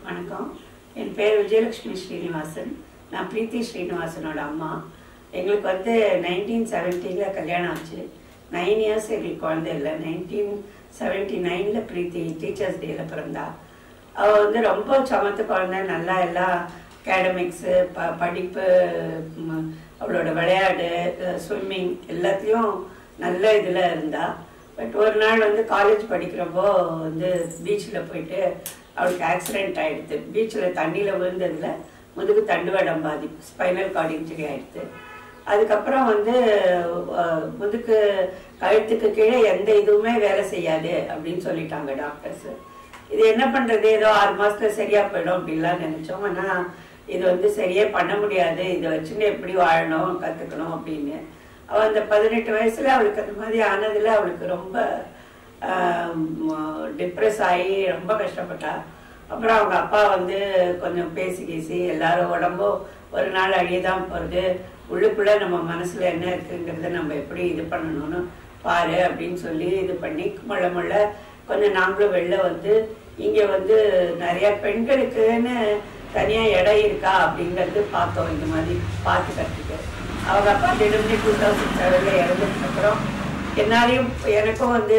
வணக்கம் என் பேர் விஜயலட்சுமி ஸ்ரீனிவாசன் நான் பிரீத்தி ஸ்ரீனிவாசனோட அம்மா எங்களுக்கு வந்து நைன்டீன் செவன்ட்டியில் கல்யாணம் ஆச்சு நைன் இயர்ஸ் எங்களுக்கு குழந்தை இல்லை நைன்டீன் செவன்ட்டி நைனில் பிரீத்தி டீச்சர்ஸ் டேல பிறந்தா அவள் வந்து ரொம்ப சமத்து குழந்தை நல்லா எல்லாம் அகாடமிக்ஸு ப படிப்பு ம், அவளோட விளையாடு ஸ்விம்மிங் எல்லாத்துலேயும் நல்ல இதில் இருந்தா பட் ஒரு நாள் வந்து காலேஜ் படிக்கிறப்போ வந்து பீச்சில் போயிட்டு அவளுக்கு ஆக்சிடென்ட் ஆயிடுது பீச்சில் தண்ணியில் விழுந்ததுல முதுகு தண்டுவடம் பாதிப்பு ஸ்பைனல் கார்டு இன்ஜுரி ஆயிடுது அதுக்கப்புறம் வந்து அஹ், முதுகு கழுத்துக்கு கீழே எந்த இதுவுமே வேலை செய்யாது அப்படின்னு சொல்லிட்டாங்க டாக்டர்ஸ் இது என்ன பண்றது ஏதோ ஆறு மாசத்துல சரியா போயிடும் அப்படின்லாம் நினைச்சோம் ஆனா இது வந்து சரியே பண்ண முடியாது இதை வச்சுன்னு எப்படி வாழணும் கத்துக்கணும் அப்படின்னு அவ அந்த பதினெட்டு வயசுல அவளுக்கு அந்த மாதிரி ஆனதுல அவளுக்கு ரொம்ப டிப்ரெஸ் ஆகி ரொம்ப கஷ்டப்பட்டா அப்புறம் அவங்க அப்பா வந்து கொஞ்சம் பேசி பேசி எல்லாரும் உடம்பும் ஒரு நாள் அழியதான் போறது உள்ளுக்குள்ள நம்ம மனசுல என்ன இருக்குங்கிறத நம்ம எப்படி இது பண்ணணும்னு பாரு அப்படின்னு சொல்லி இது பண்ணி முள்ள முள்ள கொஞ்சம் நாங்களும் வெளில வந்து இங்க வந்து நிறைய பெண்களுக்குன்னு தனியா இடம் இருக்கா அப்படிங்கறது பார்த்தோம் இந்த மாதிரி பார்த்துக்கிறதுக்கு அவங்க அப்பா திடீர்னு டூ தௌசண்ட் செவன்ல இறந்ததுக்கு அப்புறம் என்னாலையும் எனக்கும் வந்து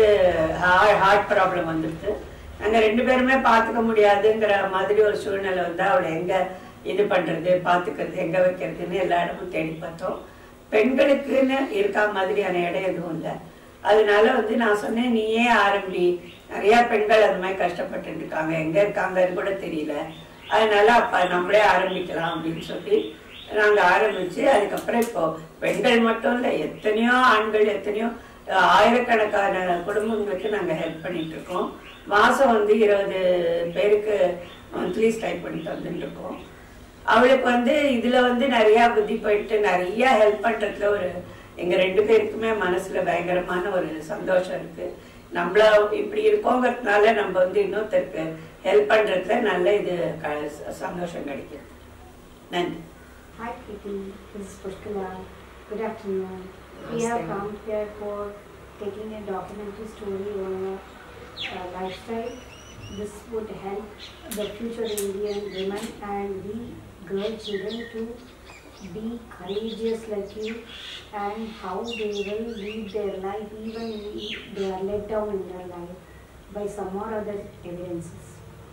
ஹார்ட் ப்ராப்ளம் வந்துடுது நாங்க ரெண்டு பேருமே பார்த்துக்க முடியாதுங்கிற மாதிரி ஒரு சூழ்நிலை வந்து அவளை எங்க இது பண்றது பார்த்துக்கிறது எங்க வைக்கிறதுன்னு எல்லா இடமும் தேடி பார்த்தோம் பெண்களுக்குன்னு இருக்கா மாதிரியான இடம் எதுவும் இல்லை அதனால வந்து நான் சொன்னேன் நீயே ஆரம்பி நிறைய பெண்கள் அந்த மாதிரி கஷ்டப்பட்டு இருக்காங்க எங்க இருக்காங்கன்னு கூட தெரியல அதனால அப்ப நம்மளே ஆரம்பிக்கலாம் அப்படின்னு சொல்லி நாங்க ஆரம்பிச்சு அதுக்கப்புறம் இப்போ பெண்கள் மட்டும் இல்ல எத்தனையோ ஆண்கள் எத்தனையோ அஹ், ஆயிரக்கணக்கான குடும்பங்களுக்கு நாங்க ஹெல்ப் பண்ணிட்டு இருக்கோம் மாசம் வந்து இருபது பேருக்கு மந்த்லி ஸ்டைப் பண்ணி தந்துட்டு இருக்கோம் அவளுக்கு வந்து இதுல வந்து நிறைய புத்தி போயிட்டு நிறைய ஹெல்ப் பண்றதுல ஒரு எங்க ரெண்டு பேருக்குமே மனசுல பயங்கரமான ஒரு சந்தோஷம் இருக்கு நம்மள இப்படி இருக்கோங்கிறதுனால நம்ம வந்து இன்னொருத்தருக்கு ஹெல்ப் பண்றதுல நல்ல இது க- சந்தோஷம் கிடைக்கும் நன்றி Hi Preeti, this is Pushkala. Good afternoon. We Namaste, have ma'am. come here for taking a documentary story on a uh, lifestyle. This would help the future Indian women and we girl children to be courageous like you and how they will lead their life even if they are let down in their life by some or other evidences.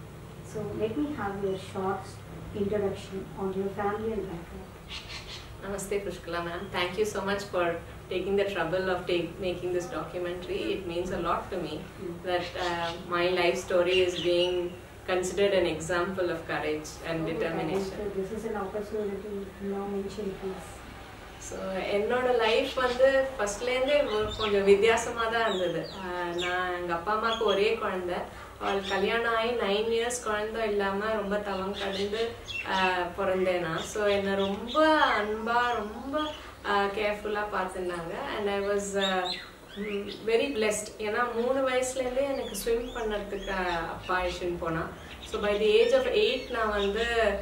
So let me have your short introduction on your family and background. Namaste, Pushkala ma'am. Thank you so much for taking the trouble of take, making this documentary. It means a lot to me that uh, my life story is being considered an example of courage and Oh, determination. thank you. This is an opportunity. Now mention please. So என்னோட life வந்து ஃபர்ஸ்ட்லேருந்தே கொஞ்சம் வித்தியாசமாக தான் இருந்தது ஆஹ் நான் எங்கள் அப்பா அம்மாவுக்கு ஒரே குழந்தை அவள் கல்யாணம் ஆகி நைன் இயர்ஸ் குழந்தை இல்லாமல் ரொம்ப தவம் கடந்து ஆஹ் பிறந்தேன் நான் ஸோ என்னை ரொம்ப அன்பாக ரொம்ப கேர்ஃபுல்லாக பார்த்துருந்தாங்க and I was very blessed ஏன்னா மூணு வயசுலேருந்தே எனக்கு ஸ்விம் பண்ணுறதுக்கு அப்பா அழிச்சுன்னு போனான் so by the age of eight நான் வந்து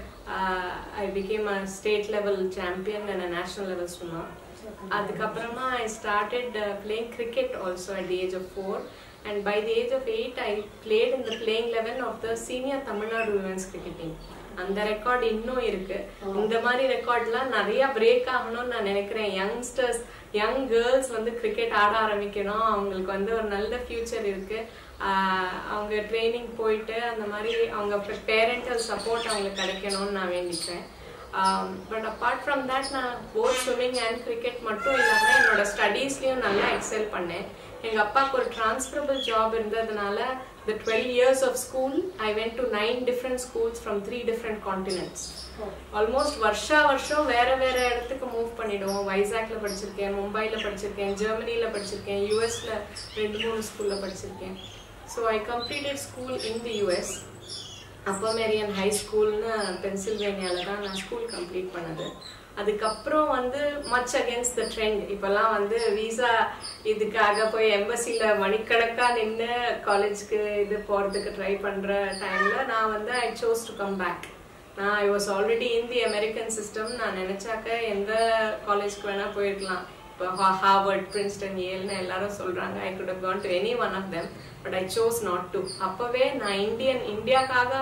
I became a state level champion and national level swimmer அதுக்கப்புறமா I started playing cricket also at the age of four and by the age of eight I played in the playing eleven of the senior Tamil Nadu women's cricket team அந்த record இன்னும் இருக்கு இந்த மாதிரி ரெக்கார்ட்லாம் நிறைய break ஆகணும்னு நான் நினைக்கிறேன் யங்ஸ்டர்ஸ் யங் கேர்ள்ஸ் வந்து கிரிக்கெட் ஆட ஆரம்பிக்கணும் அவங்களுக்கு வந்து ஒரு நல்ல ஃபியூச்சர் இருக்கு ஆஹ் அவங்க ட்ரைனிங் போயிட்டு அந்த மாதிரி அவங்க பேரண்டல் சப்போர்ட் அவங்களுக்கு கிடைக்கணும்னு நான் வேண்டிக்கிறேன் பட் அப்பார்ட் ஃப்ரம் தட் நான் போத் ஸ்விம்மிங் அண்ட் கிரிக்கெட் மட்டும் இல்லாமல் என்னோட ஸ்டடீஸ்லையும் நல்லா எக்ஸல் பண்ணேன் எங்கள் அப்பாவுக்கு ஒரு டிரான்ஸ்ஃபரபிள் ஜாப் இருந்ததுனால the 12 years of school I went to nine different schools from three different continents almost வருஷா வருஷம் வேற வேற இடத்துக்கு மூவ் பண்ணிடுவோம் வைசாக்ல படிச்சிருக்கேன் மும்பைல படிச்சிருக்கேன் ஜெர்மனில படிச்சிருக்கேன் யூஎஸ்ல ரெண்டு மூணு ஸ்கூல்ல படிச்சிருக்கேன் so I completed school in the US Upper Merion high ஸ்கூல்னு பென்சில்வேனியால தான் நான் ஸ்கூல் கம்ப்ளீட் பண்ணது அதுக்கப்புறம் வந்து மச் அகேன்ஸ்ட் த ட்ரெண்ட் இப்போல்லாம் வந்து விசா இதுக்காக போய் எம்பசியில் மணிக்கணக்காக நின்று காலேஜ்க்கு இது போகிறதுக்கு ட்ரை பண்ணுற டைமில் நான் வந்து I chose to come back நான் I was already in the American system நான் நினச்சாக்க எந்த காலேஜ்க்கு வேணால் போயிருக்கலாம் இப்போ ஹார்வர்ட் பிரின்ஸ்டன் ஏல்னு எல்லாரும் சொல்கிறாங்க I could have gone to any one of them but I chose not to அப்போவே நான் இந்தியன் இந்தியாக்காக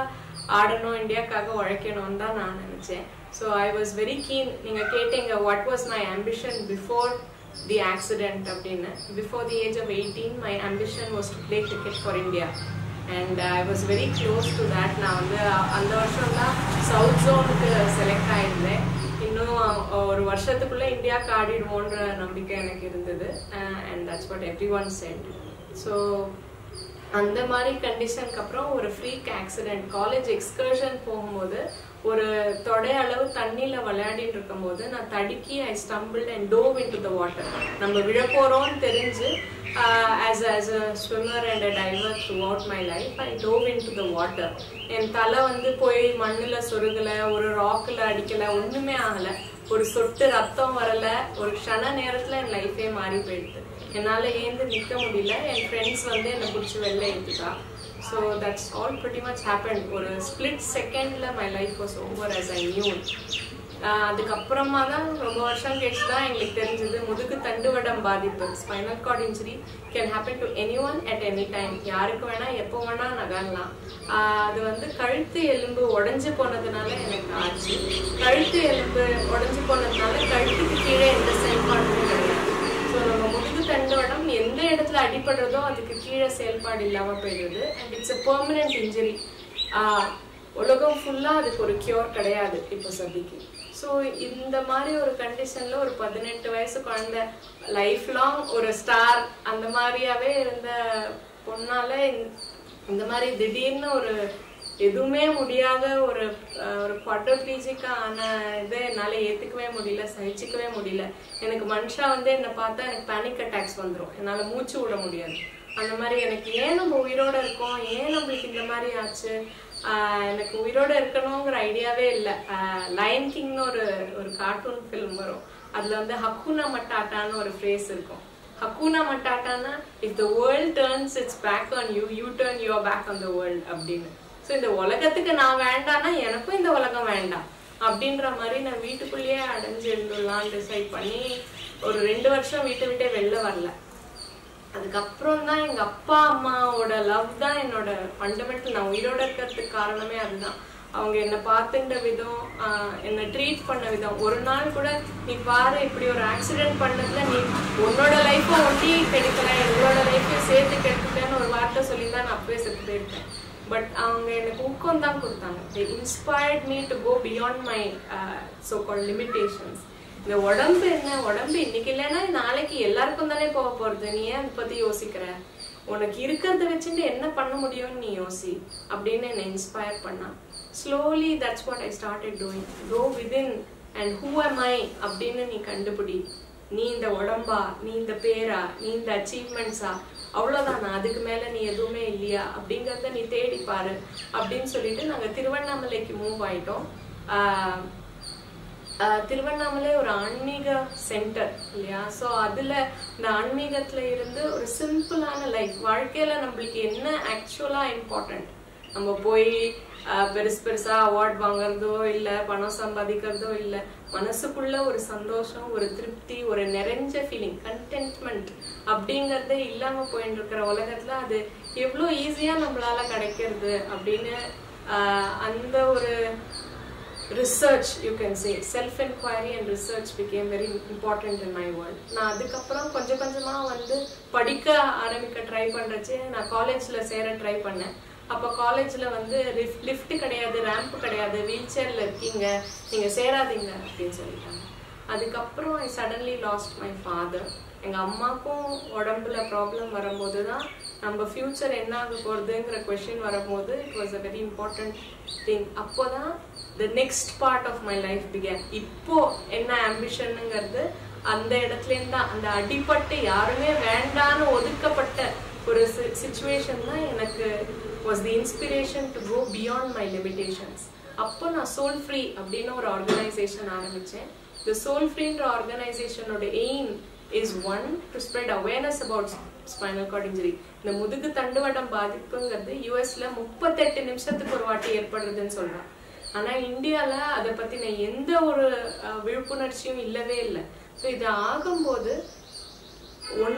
ஆடணும் இந்தியாக்காக உழைக்கணும்னு தான் நான் நினைச்சேன் so I was very keen நீங்க கேட்டீங்க what was my ambition before the accident அப்படின்னு before the age of eighteen my ambition was to play cricket for India and I was very close to that நான் வந்து அ- அந்த வருஷம் தான் south ஜோனுக்கு select ஆயிருந்தேன் இன்னும் ஒரு வருஷத்துக்குள்ள இந்தியாவுக்கு ஆடிடுவோன்ற நம்பிக்கை எனக்கு இருந்தது and that's what every one said so அந்த மாதிரி கண்டிஷனுக்கு அப்புறம் ஒரு ஃப்ரீக் ஆக்சிடென்ட் காலேஜ் எக்ஸ்கர்ஷன் போகும்போது ஒரு தொடை அளவு தண்ணியில விளையாடிட்டு இருக்கும்போது நான் தடுக்கி I stumble and dove in to the water நம்ம விழப்போறோம்னு தெரிஞ்சு as as a swimmer and a diver throughout my life I dove in to the water என் தலை வந்து போய் மண்ணுல சொருகல ஒரு ராக்கில் அடிக்கல ஒண்ணுமே ஆகல ஒரு சொட்டு ரத்தம் வரல ஒரு க்ஷண நேரத்துல என் லைஃபே மாறி போயிடுது என்னால ஏந்து நிக்க முடியல என் ஃப்ரெண்ட்ஸ் வந்து என்னை பிடிச்சி வெளில ஏற்றிட்டா so that's all pretty much happen ஒரு ஸ்பிளிட் செகண்ட்ல my life was over as I knew அதுக்கப்புறமா தான் ரொம்ப வருஷம் கழிச்சு தான் எங்களுக்கு தெரிஞ்சது முதுகு தண்டுவடம் பாதிப்பு spinal cord injury can happen to any one at any time யாருக்கு வேணா எப்போ வேணா நகரலாம் ஆஹ் அது வந்து கழுத்து எலும்பு உடைஞ்சு போனதுனால எனக்கு ஆச்சு கழுத்து எலும்பு உடைஞ்சு போனதுனால கழுத்துக்கு கீழே எந்த செயல்பாடுமே கிடையாது ஸோ நம்ம முதுகு தண்டுவடம் எந்த இடத்துல அடிபடுறதோ அதுக்கு கீழே செயல்பாடு இல்லாம போயிடுது and it's a permanent injury உலகம் ஃபுல்லா அதுக்கு ஒரு கியூர் கிடையாது இப்போ சதிக்கு ஸோ இந்த மாதிரி ஒரு கண்டிஷன்ல ஒரு பதினெட்டு வயசு குழந்தை லைஃப் லாங் ஒரு ஸ்டார் அந்த மாதிரியாவே இருந்த பொண்ணால இந்த- இந்த மாதிரி திடீர்னு ஒரு எதுவுமே முடியாத ஒரு அஹ், ஒரு quadriplegic ஆன இதை என்னால ஏத்துக்கவே முடியல சகிச்சுக்கவே முடியல எனக்கு மனுஷா வந்து என்னை பார்த்தா எனக்கு பேனிக் அட்டாக்ஸ் வந்துரும் என்னால மூச்சு விட முடியாது அந்த மாதிரி எனக்கு ஏன் நம்ம உயிரோட இருக்கோம் ஏன் நம்மளுக்கு இந்த மாதிரி ஆச்சு ஆஹ் எனக்கு உயிரோட இருக்கணுங்கிற ஐடியாவே இல்லை லயன் கிங்னு ஒரு ஒரு கார்ட்டூன் ஃபிலிம் வரும் அதுல வந்து ஹக்குனா மட்டாட்டான்னு ஒரு ஃப்ரேஸ் இருக்கும் ஹக்குனா மட்டாட்டானா if the world turns its back on you you turn your back on the world அப்படின்னு ஸோ இந்த உலகத்துக்கு நான் வேண்டாம்னா எனக்கும் இந்த உலகம் வேண்டாம் அப்படின்ற மாதிரி நான் வீட்டுக்குள்ளேயே அடைஞ்சு இருந்துடலாம் டிசைட் பண்ணி ஒரு ரெண்டு வருஷம் வீட்டை விட்டே வெளில வரல அதுக்கப்புறம் தான் எங்க அப்பா அம்மாவோட லவ் தான் என்னோட ஃபண்டமெண்டல் நான் உயிரோட இருக்கிறதுக்கு காரணமே அதுதான் அவங்க என்னை பார்த்துட்ட விதம் ஆஹ் என்னை ட்ரீட் பண்ண விதம் ஒரு நாள் கூட நீ பாரு இப்படி ஒரு ஆக்சிடென்ட் பண்ணதுல நீ உன்னோட லைஃப்பை ஒட்டி கெடுக்கல எங்களோட லைஃப்பையும் சேர்த்து கெடுத்துட்டேன்னு ஒரு வார்த்தை சொல்லி தான் நான் அப்பவே செத்து போயிருக்கேன் பட் அவங்க எனக்கு ஊக்கம் தான் கொடுத்தாங்க they inspired me to go beyond my uh, so called limitations இந்த உடம்பு என்ன உடம்பு இன்னைக்கு இல்லைன்னா நாளைக்கு எல்லாருக்கும் தானே போக போறது நீ ஏன் அதை பத்தி யோசிக்கிற உனக்கு இருக்கிறத வச்சுட்டு என்ன பண்ண முடியும்னு நீ யோசி அப்படின்னு என்னை இன்ஸ்பயர் பண்ணா slowly that's what I started doing go within and who am I அப்படின்னு நீ கண்டுபிடி நீ இந்த உடம்பா நீ இந்த பேரா நீ இந்த அச்சீவ்மெண்ட்ஸா அவ்வளவுதான் அதுக்கு மேல நீ எதுவுமே இல்லையா அப்படிங்கறத நீ தேடி பாரு அப்படின்னு சொல்லிட்டு நாங்க திருவண்ணாமலைக்கு மூவ் ஆயிட்டோம் ஆஹ் ஆஹ் திருவண்ணாமலை ஒரு ஆன்மீக சென்டர் இல்லையா ஸோ அதுல இந்த ஆன்மீகத்துல இருந்து ஒரு சிம்பிளான லைஃப் வாழ்க்கையில நம்மளுக்கு என்ன ஆக்சுவலா இம்பார்ட்டன்ட் நம்ம போய் ஆஹ் பெருசு பெருசா அவார்ட் வாங்குறதோ இல்ல பணம் சம்பாதிக்கிறதோ இல்ல மனசுக்குள்ள ஒரு சந்தோஷம் ஒரு திருப்தி ஒரு நிறைஞ்ச ஃபீலிங் கண்டென்ட்மெண்ட் அப்படிங்கறதே இல்லாம போயிட்டு இருக்கிற உலகத்துல அது எவ்வளவு ஈஸியா நம்மளால கிடைக்கிறது அப்படின்னு ஆஹ் அந்த ஒரு research you can say self enquiry and research became very important in my world நான் அதுக்கப்புறம் கொஞ்சம் கொஞ்சமா வந்து படிக்க ஆரம்பிக்க ட்ரை பண்றச்சு நான் காலேஜ்ல சேர ட்ரை பண்ணேன் அப்போ காலேஜ்ல வந்து லிஃப்ட் கிடையாது ரேம்ப் கிடையாது வீல் சேர்ல இருக்கீங்க நீங்க சேராதீங்க அப்படின்னு சொல்லிட்டாங்க அதுக்கப்புறம் I suddenly lost my father எங்க அம்மாக்கும் உடம்புல ப்ராப்ளம் வரும்போது தான் நம்ம ஃபியூச்சர் என்ன ஆக போறதுங்கிற கொஷின் வரும்போது it was a very important thing அப்போதான் the next part of my life became இப்போ என்ன ஆம்பிஷனுங்கிறது அந்த இடத்துலேருந்து தான் அந்த அடிபட்டு யாருமே வேண்டான்னு ஒதுக்கப்பட்ட ஒரு சுச்சுவேஷன் தான் எனக்கு was the inspiration to go beyond my limitations அப்போ நான் சோல் ஃப்ரீ அப்படின்னு ஒரு ஆர்கனைசேஷன் ஆரம்பிச்சேன் இந்த சோல் ஃப்ரீன்ற ஆர்கனைசேஷனோட aim is one to spread awareness about spinal cord injury இந்த முதுகு தண்டுவடம் பாதிப்புங்கிறது யூஎஸ்ல முப்பத்தெட்டு நிமிஷத்துக்கு ஒரு வாட்டி ஏற்படுறதுன்னு சொல்றான் ஆனா இந்தியால அதை பத்தின எந்த ஒரு அஹ், விழிப்புணர்ச்சியும் இல்லவே இல்லை ஸோ இது ஆகும்போது ஒண்ணு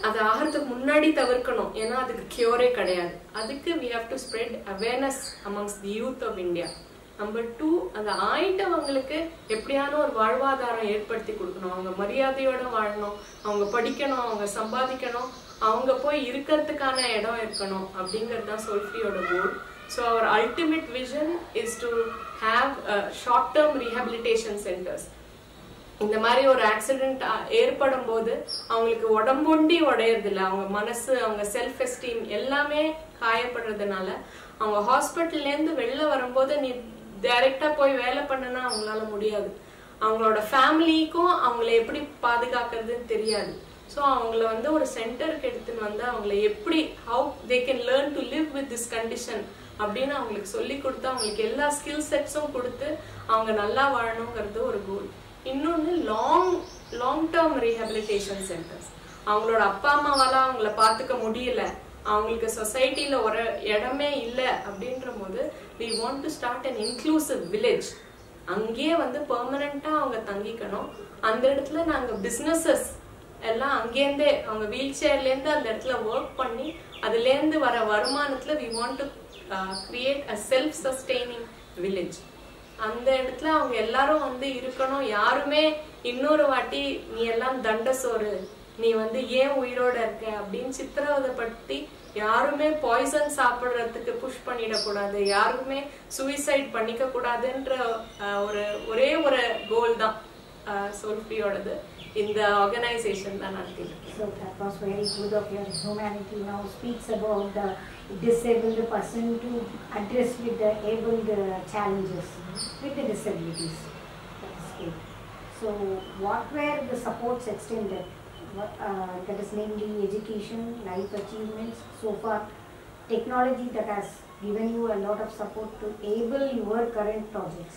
அது ஆகிறதுக்கு முன்னாடி தவிர்க்கணும் ஏன்னா அதுக்கு கியூரே கிடையாது அதுக்கு we have to spread awareness amongst the youth of India number two அந்த ஆயிட்டவங்களுக்கு எப்படியான ஒரு வாழ்வாதாரம் ஏற்படுத்தி கொடுக்கணும் அவங்க மரியாதையோட வாழணும் அவங்க படிக்கணும் அவங்க சம்பாதிக்கணும் அவங்க போய் இருக்கிறதுக்கான இடம் இருக்கணும் அப்படிங்கிறது தான் சோல்ஃப்ரியோட goal so our ultimate vision is to have short term rehabilitation centres இந்த மாதிரி ஒரு ஆக்சிடென்ட் ஏற்படும் போது அவங்களுக்கு உடம்பொண்டி உடையறது இல்ல அவங்க மனசு அவங்க செல்ஃப் எஸ்டீம் எல்லாமே காயப்படுறதுனால அவங்க ஹாஸ்பிட்டல்ல இருந்து வெளில வரும்போது நீ டைரக்டா போய் வேலை பண்ணனா அவங்களால முடியாது அவங்களோட ஃபேமிலிக்கும் அவங்கள எப்படி பாதுகாக்கிறதுன்னு தெரியாது ஸோ அவங்கள வந்து ஒரு சென்டருக்கு எடுத்துன்னு வந்து அவங்கள எப்படி how they can learn to live with this condition அப்படின்னு அவங்களுக்கு சொல்லி கொடுத்து அவங்களுக்கு எல்லா ஸ்கில் செட்ஸும் கொடுத்து அவங்க நல்லா வாழணுங்கிறது ஒரு கோல் இன்னொன்று long long term rehabilitation centres அவங்களோட அப்பா அம்மாவால அவங்கள பார்த்துக்க முடியல அவங்களுக்கு சொசைட்டில ஒரு இடமே இல்லை அப்படின்ற போது we want to start an inclusive village அங்கேயே வந்து பெர்மனண்டா அவங்க தங்கிக்கணும் அந்த இடத்துல நாங்க பிசினஸஸ் எல்லாம் அங்கேருந்தே அவங்க வீல் சேர்லேருந்து அந்த இடத்துல ஒர்க் பண்ணி அதுலேருந்து வர வருமானத்துல we want to create a self sustaining village அந்த இடத்துல அவங்க எல்லாரும் வந்து இருக்கணும் யாருமே இன்னொரு வாட்டி நீ எல்லாம் தண்ட சோறு நீ வந்து ஏன் உயிரோட இருக்க அப்படின்னு சித்திரவதைப்படுத்தி யாருமே பாய்சன் சாப்பிடுறதுக்கு புஷ் பண்ணிடக்கூடாது யாருமே சூசைட் பண்ணிக்க கூடாதுன்ற அஹ், ஒரு ஒரே ஒரு கோல் தான் சோல்ஃபியோடது இந்த ஆர்கனைசேஷன் தான் நடத்திட்டு இருக்கேன். So that was very good of your humanity now speaks about the disabled person to address with the abled uh, challenges with the disabilities. That is good. So what were the supports extended? What, uh, that is namely education, life achievements, so far technology that has given you a lot of support to able your current projects.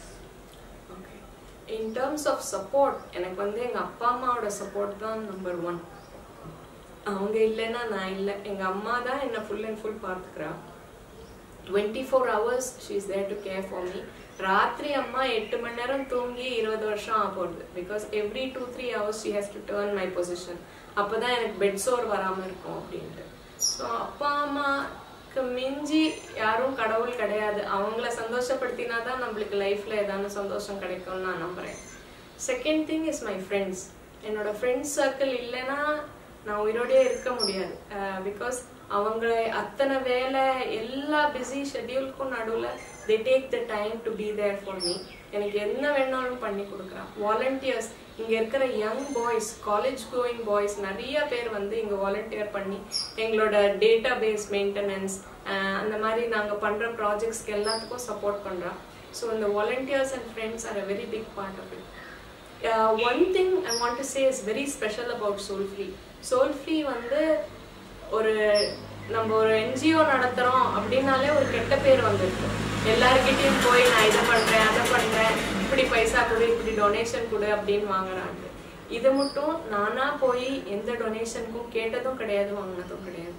In terms of support எனக்கு வந்து எங்க அப்பா அம்மாவோட support தான் number one அவங்க இல்லைன்னா நான் இல்லை எங்க அம்மா தான் என்னை ஃபுல் அண்ட் ஃபுல் பார்த்துக்கிறா twenty four hours she is there to care for me ராத்திரி அம்மா எட்டு மணி நேரம் தூங்கி இருபது வருஷம் ஆக போகுது because every two three hours she has to turn my position அப்பதான் எனக்கு பெட் சோர் வராமல் இருக்கும் அப்படின்ட்டு ஸோ அப்பா அம்மாக்கு மிஞ்சி யாரும் கடவுள் கிடையாது அவங்கள சந்தோஷப்படுத்தினா தான் நம்மளுக்கு லைஃப்ல ஏதாவது சந்தோஷம் கிடைக்கும்னு நான் நம்புறேன் second thing is my friends என்னோட ஃப்ரெண்ட்ஸ் சர்க்கிள் இல்லைன்னா நான் உயிரோடயே இருக்க முடியாது பிகாஸ் அவங்க அத்தனை வேலை எல்லா பிஸி ஷெட்யூலுக்கும் நடுவில் they take the time to be there for me எனக்கு என்ன வேணாலும் பண்ணி கொடுக்குறான் வாலண்டியர்ஸ் இங்க இருக்கிற young boys college going boys நிறைய பேர் வந்து இங்க வாலண்டியர் பண்ணி எங்களோட டேட்டா பேஸ் மெயின்டெனன்ஸ் அந்த மாதிரி நாங்க பண்ற ப்ராஜெக்ட்ஸ்க்கு எல்லாத்துக்கும் சப்போர்ட் பண்றோம் ஸோ இந்த volunteers and friends are a very big part of it one thing I want to say is very special about soul free soul free வந்து ஒரு நம்ம ஒரு என்ஜிஓ நடத்துறோம் அப்படின்னாலே ஒரு கெட்ட பேர் வந்துருக்கு எல்லார்கிட்டயும் போய் நான் இதை பண்றேன் அதை பண்றேன் இப்படி பைசா கொடு இப்படி டொனேஷன் கொடு அப்படின்னு வாங்குறாங்க இது மட்டும் நானா போய் எந்த டொனேஷனுக்கும் கேட்டதும் கிடையாது வாங்கினதும் கிடையாது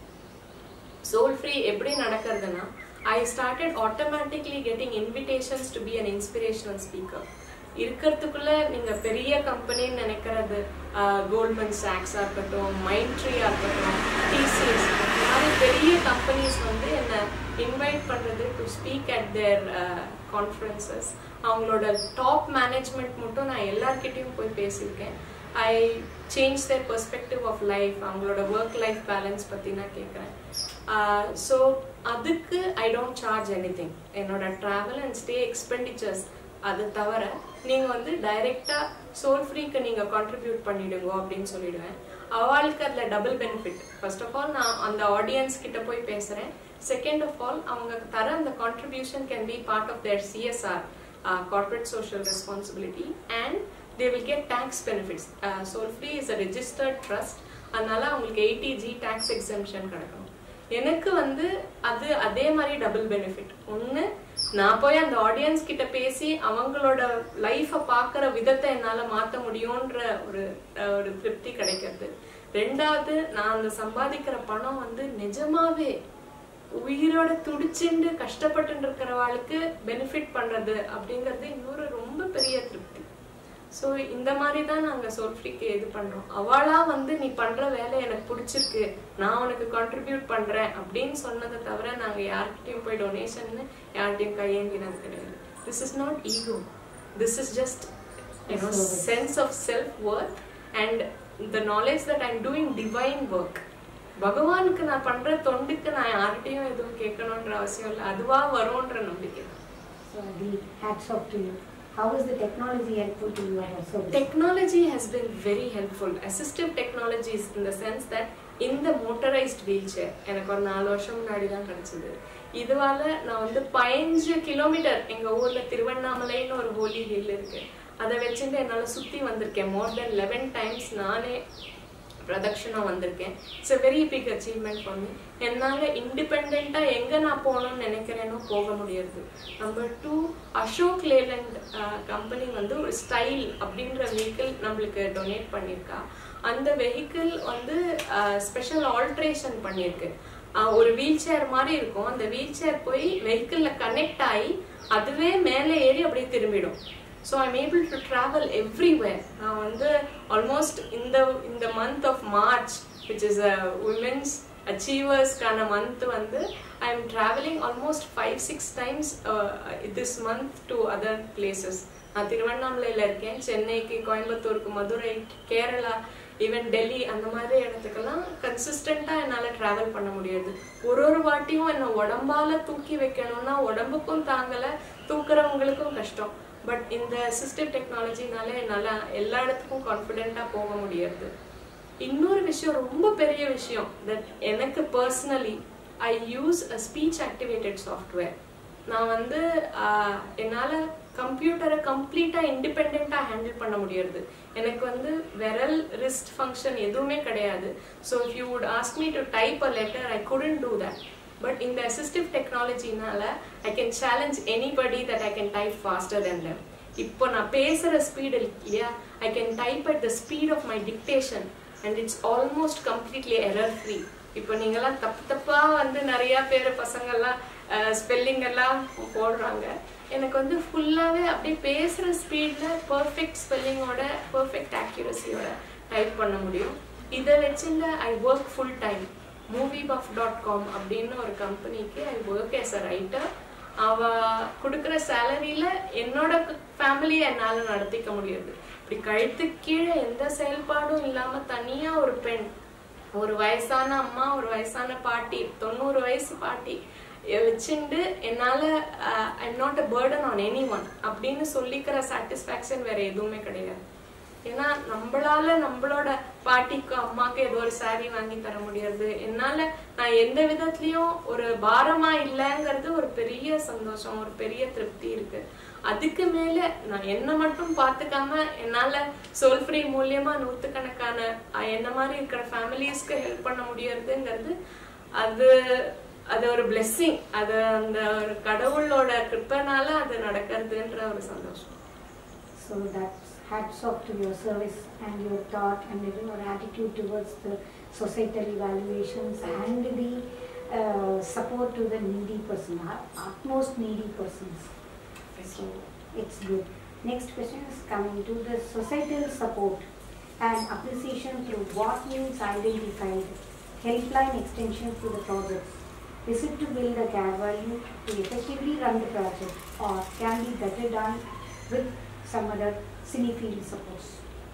சோல் ஃப்ரீ எப்படி நடக்கிறதுனா I started automatically getting invitations to be an inspirational speaker இருக்கிறதுக்குள்ள நீங்க பெரிய கம்பெனின்னு நினைக்கிறது கோல்ட்மன் சாக்ஸா இருக்கட்டும் மைண்ட் ட்ரீயா இருக்கட்டும் டிசிஎஸ் இந்த மாதிரி பெரிய கம்பெனிஸ் வந்து என்ன இன்வைட் பண்றது to speak at their conferences அவங்களோட டாப் மேனேஜ்மெண்ட் மட்டும் நான் எல்லார்கிட்டயும் போய் பேசியிருக்கேன் I change their perspective of life அவங்களோட ஒர்க் லைஃப் பேலன்ஸ் பற்றி நான் கேட்குறேன் ஸோ அதுக்கு I don't charge anything என்னோட ட்ராவல் அண்ட் ஸ்டே எக்ஸ்பெண்டிச்சர்ஸ் அது தவிர நீங்கள் வந்து டைரெக்டாக சோல் ஃப்ரீக்கு நீங்கள் கான்ட்ரிபியூட் பண்ணிடுங்க அப்படின்னு சொல்லிடுவேன் அவளுக்கு அதில் double benefit first of all நான் அந்த ஆடியன்ஸ் கிட்ட போய் பேசுகிறேன் செகண்ட் ஆஃப் ஆல் அவங்க தர அந்த contribution can be part of their CSR corporate social responsibility and they will get tax benefits soul free is a registered trust அதனால அவங்களுக்கு எயிட்டி ஜி டேக்ஸ் எக்ஸம்ஷன் கிடைக்கும் எனக்கு வந்து அது அதே மாதிரி டபுள் பெனிஃபிட் ஒன்று நான் போய் அந்த ஆடியன்ஸ் கிட்ட பேசி அவங்களோட லைஃப்பை பார்க்குற விதத்தை என்னால் மாற்ற முடியுன்ற ஒரு ஒரு திருப்தி கிடைக்கிறது ரெண்டாவது நான் அந்த சம்பாதிக்கிற பணம் வந்து நிஜமாவே உயிரோட துடிச்சுண்டு கஷ்டப்பட்டு இருக்கிறவாளுக்கு பெனிஃபிட் பண்றது அப்படிங்கிறது இன்னொரு ரொம்ப பெரிய திருப்தி ஸோ இந்த மாதிரி தான் நாங்கள் சோல்ஃப்ரிக்கு இது பண்ணுறோம் அவளா வந்து நீ பண்ணுற வேலை எனக்கு பிடிச்சிருக்கு நான் உனக்கு கான்ட்ரிபியூட் பண்ணுறேன் அப்படின்னு சொன்னதை தவிர நாங்கள் யார்கிட்டயும் போய் டொனேஷன்னு யார்கிட்டயும் கையேந்தினது கிடையாது this is not ego this is just you know sense of self work and the knowledge that I'm doing divine work பகவானுக்கு நான் பண்ற தொண்டுக்கு நான் யார்கிட்டயும் எதுவும் கேட்கணுன்ற அவசியம் இல்லை அதுவா வரும்ன்ற நம்பிக்கை தான் So the hats off to you. How is the technology helpful to your service? Technology has been very helpful. Assistive technologies in the sense that இந்த மோட்டரைஸ்ட் வீல் சேர் எனக்கு ஒரு நாலு வருஷம் முன்னாடி தான் கிடைச்சது இதுவால நான் வந்து பதினஞ்சு கிலோமீட்டர் எங்க ஊர்ல திருவண்ணாமலைன்னு ஒரு ஹோலி ஹில் இருக்கு அதை வச்சுட்டு என்னால சுத்தி வந்திருக்கேன் மோர் தென் லெவன் டைம்ஸ் நானே பிரதட்சணா வந்திருக்கேன் it's a very big achievement பண்ணி என்னால் இண்டிபெண்ட்டாக எங்கே நான் போகணும்னு நினைக்கிறேனோ போக முடியாது number two Ashok Leyland company வந்து ஒரு ஸ்டைல் அப்படின்ற வெஹிக்கிள் நம்மளுக்கு டொனேட் பண்ணியிருக்கா அந்த வெஹிக்கிள் வந்து ஸ்பெஷல் ஆல்ட்ரேஷன் பண்ணியிருக்கு ஆஹ் ஒரு வீல் சேர் மாதிரி இருக்கும் அந்த வீல் சேர் போய் வெஹிக்கிளில் கனெக்ட் ஆகி அதுவே மேலே ஏறி அப்படியே திரும்பிடும் so I'm able to travel everywhere நான் வந்து ஆல்மோஸ்ட் இந்த இந்த month of March which is a women's அச்சீவர்ஸ்க்கான மந்த் வந்து I am travelling almost five six times this month to other places நான் திருவண்ணாமலையில் இருக்கேன் சென்னைக்கு கோயம்புத்தூருக்கு மதுரை கேரளா ஈவன் டெல்லி அந்த மாதிரி இடத்துக்கெல்லாம் கன்சிஸ்டண்ட்டாக என்னால் ட்ராவல் பண்ண முடியாது ஒரு ஒரு வாட்டியும் என்னை உடம்பால தூக்கி வைக்கணும்னா உடம்புக்கும் தாங்கலை தூக்குறவங்களுக்கும் கஷ்டம் பட் இந்த அசிஸ்டிவ் டெக்னாலஜினால என்னால் எல்லா இடத்துக்கும் கான்ஃபிடென்ட்டாக போக முடியாது இன்னொரு விஷயம் ரொம்ப பெரிய விஷயம் தட் எனக்கு personally I use a speech activated software நான் வந்து ஆஹ், என்னால கம்ப்யூட்டரை கம்ப்ளீட்டா இண்டிபெண்டா ஹேண்டில் பண்ண முடியாது எனக்கு வந்து விரல் ரிஸ்ட் ஃபங்க்ஷன் எதுவுமே கிடையாது so if you would ask me to type a letter I couldn't do that but இந்த அசிஸ்டிவ் டெக்னாலஜினால I can challenge anybody that I can type faster than them இப்போ நான் பேசுற ஸ்பீடு இல்லையா I can type at the speed of my dictation and it's almost completely error free இப்போ நீங்கெல்லாம் தப்பு தப்பா வந்து நிறைய பேர் பசங்கெல்லாம் ஸ்பெல்லிங் எல்லாம் போடுறாங்க எனக்கு வந்து ஃபுல்லாவே அப்படியே பேசுற ஸ்பீட்ல பர்ஃபெக்ட் ஸ்பெல்லிங்கோட பர்ஃபெக்ட் ஆக்யூரஸியோட டைப் பண்ண முடியும் இதை வச்சுட்டு I work full time movie buff dot com அப்படின்னு ஒரு கம்பெனிக்கு I work as a writer அவ கொடுக்குற சேலரியில என்னோட ஃபேமிலியை என்னால நடத்திக்க முடியாது இப்படி கழுத்துக்கு கீழே எந்த செயல்பாடும் இல்லாம தனியா ஒரு பெண் ஒரு வயசான அம்மா ஒரு வயசான பாட்டி தொண்ணூறு வயசு பாட்டி இ- வச்சுண்டு என்னால I'm not a burden on anyone அப்படின்னு சொல்லிக்கிற சாட்டிஸ்ஃபேக்ஷன் வேற எதுவுமே கிடையாது ஏன்னா நம்மளால நம்மளோட பாட்டிக்கு அம்மாக்கு ஏதோ ஒரு saree வாங்கி தர முடியாது என்னால நான் எந்த விதத்துலயும் ஒரு பாரமா இல்லைங்கிறது ஒரு பெரிய சந்தோஷம் ஒரு பெரிய திருப்தி இருக்கு அதுக்கு மேல நான் என்ன மட்டும் பார்த்துக்காம என்னால சோல் ஃப்ரீ மூலியமா நூத்துக்கணக்கான அஹ், என்ன மாதிரி இருக்கிற ஃபேமிலிஸ்க்கு ஹெல்ப் பண்ண முடியறதுங்கிறது அது அது ஒரு blessing அது அந்த ஒரு கடவுளோட கிருப்பனால அது நடக்கிறதுன்ற ஒரு சந்தோஷம் So that's hats off to your service and your thought and your attitude towards the societal evaluations and the uh, support to the needy person, uh, utmost needy persons. So it's good. Next question is coming to the societal support and appreciation through what means identified, helpline extension to the projects. Is it to build a care value to effectively run the project or can be better done with some other cine field supports?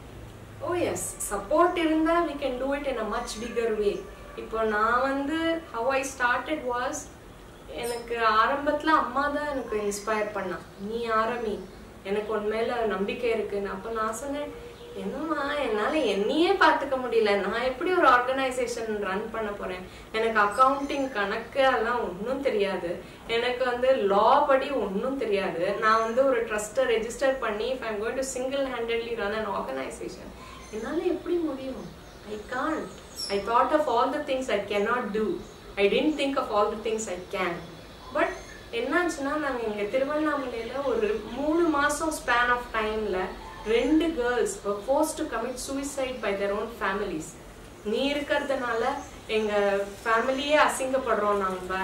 Oh yes support இருந்தா we can do it in a much bigger way இப்போ நான் வந்து how I started was எனக்கு ஆரம்பத்துல அம்மா தான் எனக்கு inspire பண்ணா நீ ஆரம்பி எனக்கு உன் மேல நம்பிக்கை இருக்குன்னு அப்போ நான் சொன்னேன் என்னம்மா என்னால என்னையே பார்த்துக்க முடியல நான் எப்படி ஒரு ஆர்கனைசேஷன் ரன் பண்ண போறேன் எனக்கு அக்கவுண்டிங் கணக்கு எல்லாம் ஒன்றும் தெரியாது எனக்கு வந்து லா படி ஒன்றும் தெரியாது நான் வந்து ஒரு ட்ரஸ்ட்டை ரெஜிஸ்டர் பண்ணி if I'm going to single handedly run an organisation என்னால எப்படி முடியும் I can I thought of all the things I cannot do I tend think of all the things I can but என்னாச்சுன்னா நாங்கள் இங்கே திருவண்ணாமலையில் ஒரு மூணு மாதம் ஸ்பேன் ஆஃப் டைமில் ரெண்டு girls forced to commit suicide by their own families நீ இருக்கிறதுனால எங்கள் ஃபேமிலியே அசிங்கப்படுறோம் நம்ம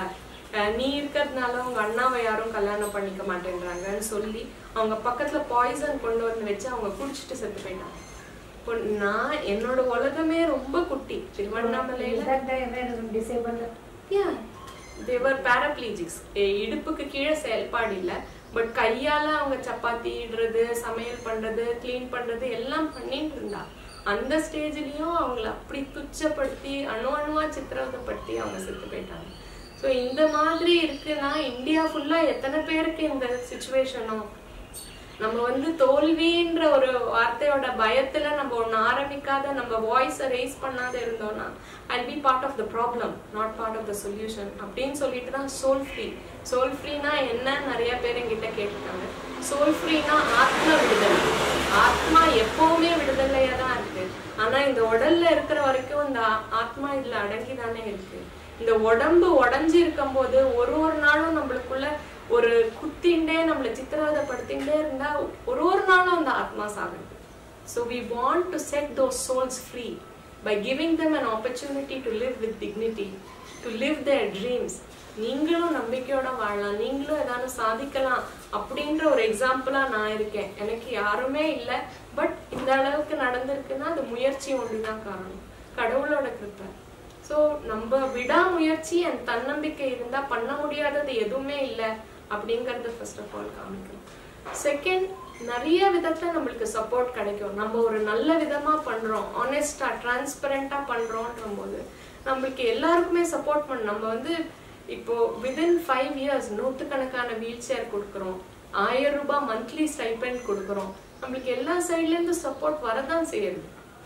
அஹ் நீ இருக்கிறதுனால உங்க அண்ணாவை யாரும் கல்யாணம் பண்ணிக்க மாட்டேன்றாங்கன்னு சொல்லி அவங்க பக்கத்துல பாய்சன் கொண்டு வந்து வச்சு அவங்க குடிச்சிட்டு செத்து போயிட்டாங்க இப்போ நான் என்னோட உலகமே ரொம்ப குட்டி திருவண்ணாமலையில Is that the where disabled? yeah they were paraplegics எ- இடுப்புக்கு கீழே செயல்பாடு இல்ல பட் கையால அவங்க சப்பாத்தி இடுறது சமையல் பண்றது க்ளீன் பண்றது எல்லாம் பண்ணிட்டு இருந்தா அந்த ஸ்டேஜ்லயும் அவங்கள அப்படி துச்சப்படுத்தி அணு அணுவா சித்திரவதைப்படுத்தி அவங்க செத்து போயிட்டாங்க ஸோ இந்த மாதிரி இருக்குன்னா இந்தியா ஃபுல்லா எத்தனை பேருக்கு இந்த சுச்சுவேஷனும் நம்ம வந்து தோல்வின்ற ஒரு வார்த்தையோட பயத்துல நம்ம ஒண்ணு ஆரம்பிக்காத நம்ம வாய்ஸை ரைஸ் பண்ணாத இருந்தோம்னா I be part of the problem not part of the solution அப்படின்னு சொல்லிட்டு தான் சோல் ஃப்ரீ சோல் ஃப்ரீனா என்ன நிறைய பேர் என்கிட்ட கேட்டுட்டாங்க சோல் ஃப்ரீனா ஆத்ம விடுதலை ஆத்மா எப்பவுமே விடுதலையா தான் இருக்கு ஆனா இந்த உடல்ல இருக்கிற வரைக்கும் இந்த ஆ- ஆத்மா இதுல அடங்கி தானே இருக்கு இந்த உடம்பு உடஞ்சி இருக்கும் போது ஒரு ஒரு நாளும் நம்மளுக்குள்ள ஒரு குத்திண்டே நம்மளை சித்திரவதைப்படுத்திண்டே இருந்தா ஒரு ஒரு நாளும் அந்த ஆத்மா சாகுது So we want to set those souls free by giving them an opportunity to live with dignity, to live their dreams. நீங்களும் நம்பிக்கையோட வாழலாம் நீங்களும் ஏதாவது சாதிக்கலாம் அப்படின்ற ஒரு எக்ஸாம்பிளா நான் இருக்கேன் எனக்கு யாருமே இல்லை பட் இந்த அளவுக்கு நடந்திருக்குன்னா அது முயற்சி ஒன்றுதான் காரணம் கடவுளோட கிருப்பை ஸோ நம்ம விடாமுயற்சி அண்ட் தன்னம்பிக்கை இருந்தா பண்ண முடியாதது எதுவுமே இல்லை அப்படிங்கறது ஃபர்ஸ்ட் ஆஃப் ஆல் காமிக்கணும் செகண்ட் நிறைய விதத்துல நம்மளுக்கு சப்போர்ட் கிடைக்கும் நம்ம ஒரு நல்ல விதமா பண்றோம் ஆனஸ்டா டிரான்ஸ்பரண்டா பண்றோன்ற போது நம்மளுக்கு எல்லாருக்குமே சப்போர்ட் பண்ண நம்ம வந்து இப்போ விதின் ஃபைவ் இயர்ஸ் நூற்றுக்கணக்கான வீல் சேர் கொடுக்குறோம் ஆயிரம் ரூபாய் மந்த்லி ஸ்டைபெண்ட் கொடுக்குறோம் நம்மளுக்கு எல்லா சைட்ல இருந்து சப்போர்ட் வரதான் செய்யுது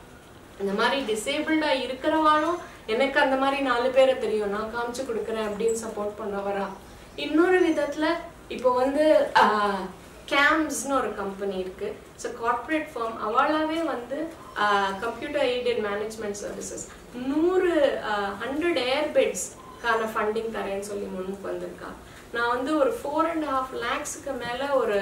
இந்த மாதிரி டிசேபிள்டா இருக்கிறவாலும் எனக்கு அந்த மாதிரி நாலு பேரை தெரியும் நான் காமிச்சு கொடுக்குறேன் அப்படின்னு சப்போர்ட் பண்ணவரா இன்னொரு விதத்துல இப்போ வந்து கேம்ஸ்னு ஒரு கம்பெனி இருக்கு ஸோ கார்ப்பரேட் ஃபார்ம் அவளாவே வந்து கம்ப்யூட்டர் எய்டட் மேனேஜ்மெண்ட் சர்வீசஸ் நூறு ஹண்ட்ரட் ஏர் பெட்ஸ்க்கான ஃபண்டிங் தரேன்னு சொல்லி முன்னுக்கு வந்திருக்கா நான் வந்து ஒரு ஃபோர் அண்ட் ஹாஃப் லேக்ஸுக்கு மேல ஒரு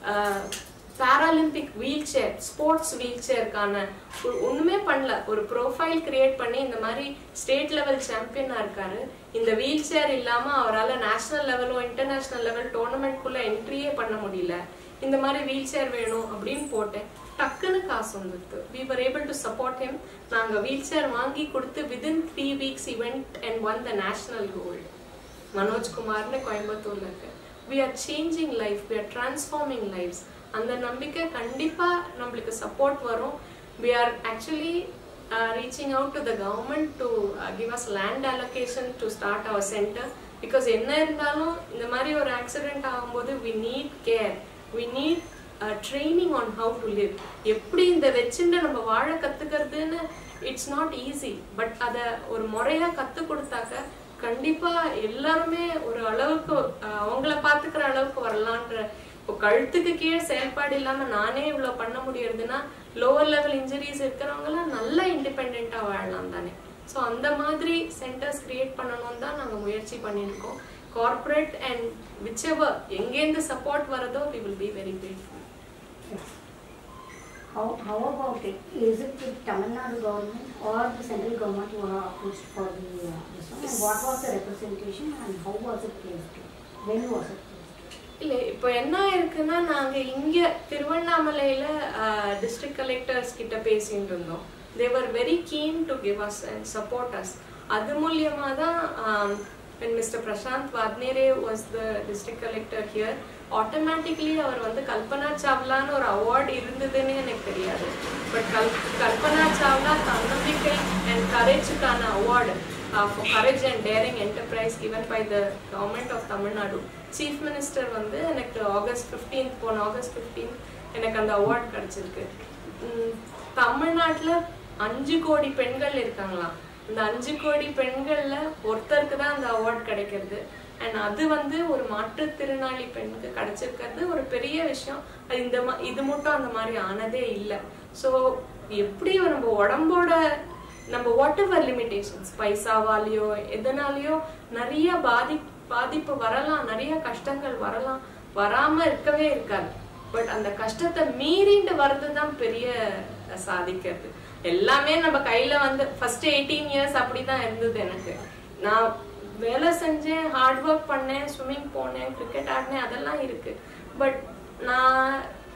Paralympic wheel chair sports wheel சேருக்கான ஒண்ணுமே பண்ணல ஒரு ப்ரொஃபைல் கிரியேட் பண்ணி இந்த மாதிரி ஸ்டேட் லெவல் சாம்பியனா இருக்காரு இந்த வீல் சேர் இல்லாம அவரால் நேஷனல் லெவலோ இன்டர்நேஷனல் லெவல் டோர்னமெண்ட்குள்ள என்ட்ரியே பண்ண முடியல இந்த மாதிரி வீல் சேர் வேணும் அப்படின்னு போட்டேன் டக்குன்னு காசு வந்துருக்கு we were able to support him நாங்க வீல் சேர் வாங்கி கொடுத்து within three weeks event and won the national gold Manoj குமார்னு கோயம்புத்தூர்ல இருக்கு we are changing life we are transforming lives அந்த நம்பிக்கை கண்டிப்பா நம்மளுக்கு சப்போர்ட் வரும் we are actually reaching out to the government to give us land allocation to start our centre because என்ன இருந்தாலும் இந்த மாதிரி ஒரு ஆக்சிடென்ட் ஆகும்போது we need care we need training on how to live எப்படி இந்த வச்சுட்டு நம்ம வாழ கத்துக்கிறதுன்னு இட்ஸ் நாட் ஈஸி பட் அதை ஒரு முறையா கத்து கொடுத்தாக்க கண்டிப்பா எல்லாருமே ஒரு அளவுக்கு அஹ், அவங்கள பாத்துக்கிற அளவுக்கு வரலான்ற இப்போ கழுத்துக்கு கீழே செயல்பாடு இல்லாம நானே இவ்வளவு பண்ண முடியறதுன்னா லோவர் லெவல் இன்ஜுரிஸ் இருக்கிறவங்கலாம் நல்லா இண்டிபெண்டா வாழலாம் தானே ஸோ அந்த மாதிரி சென்டர்ஸ் கிரியேட் பண்ணணும்னு தான் நாங்க முயற்சி பண்ணியிருக்கோம் கார்ப்பரேட் அண்ட் விச் எவர் எங்கேருந்து சப்போர்ட் வரதோ we will be very grateful How, how about it? Is it the Tamil Nadu government or the central government who are approached for the uh, this one? And what was the representation and how was it placed? When was it placed? இல்ல இப்போ என்ன இருக்குன்னா நாங்க இங்க திருவண்ணாமலையில district collectors கிட்ட பேசிட்டு இருந்தோம் they were very keen to give us and support us அது மூலியமா தான் when mister Prashant Wadnere was the district collector here automatically அவர் வந்து கல்பனா சாவ்லான்னு ஒரு அவார்டு இருந்ததுன்னு எனக்கு தெரியாது பட் கல் கல்பனா சாவ்லா தன்னம்பிக்கை அண்ட் கரேஜுக்கான award for courage and daring enterprise given by the government of Tamil Nadu chief minister வந்து எனக்கு ஆகஸ்ட் 15th போன ஆகஸ்ட் 15th எனக்கு அந்த அவார்ட் கிடைச்சிருக்கு உம், தமிழ்நாட்டுல அஞ்சு கோடி பெண்கள் இருக்காங்களாம் இந்த அஞ்சு கோடி பெண்கள்ல ஒருத்தருக்கு தான் அந்த அவார்ட் கிடைக்கிறது அண்ட் அது வந்து ஒரு மாற்றுத்திறனாளி பெண்ணுக்கு கிடைச்சிருக்கிறது ஒரு பெரிய விஷயம் அது இந்த மா இது மட்டும் அந்த மாதிரி ஆனதே இல்லை ஸோ எப்படி நம்ம உடம்போட நம்ம வாட் எவர் லிமிடேஷன்ஸ் பைசாவாலேயோ எதனாலேயோ நிறைய பாதி பாதிப்பு வரலாம் நிறைய கஷ்டங்கள் வரலாம் வராம இருக்கவே இருக்காது பட் அந்த கஷ்டத்தை மீறிண்டு வர்றது தான் பெரிய அஹ், சாதிக்கிறது எல்லாமே நம்ம கையில வந்து ஃபர்ஸ்ட் எயிட்டீன் இயர்ஸ் அப்படிதான் இருந்தது எனக்கு நான் வேலை செஞ்சேன் ஹார்ட் ஒர்க் பண்ணேன் ஸ்விம்மிங் போனேன் கிரிக்கெட் ஆடினேன் அதெல்லாம் இருக்கு பட் நான்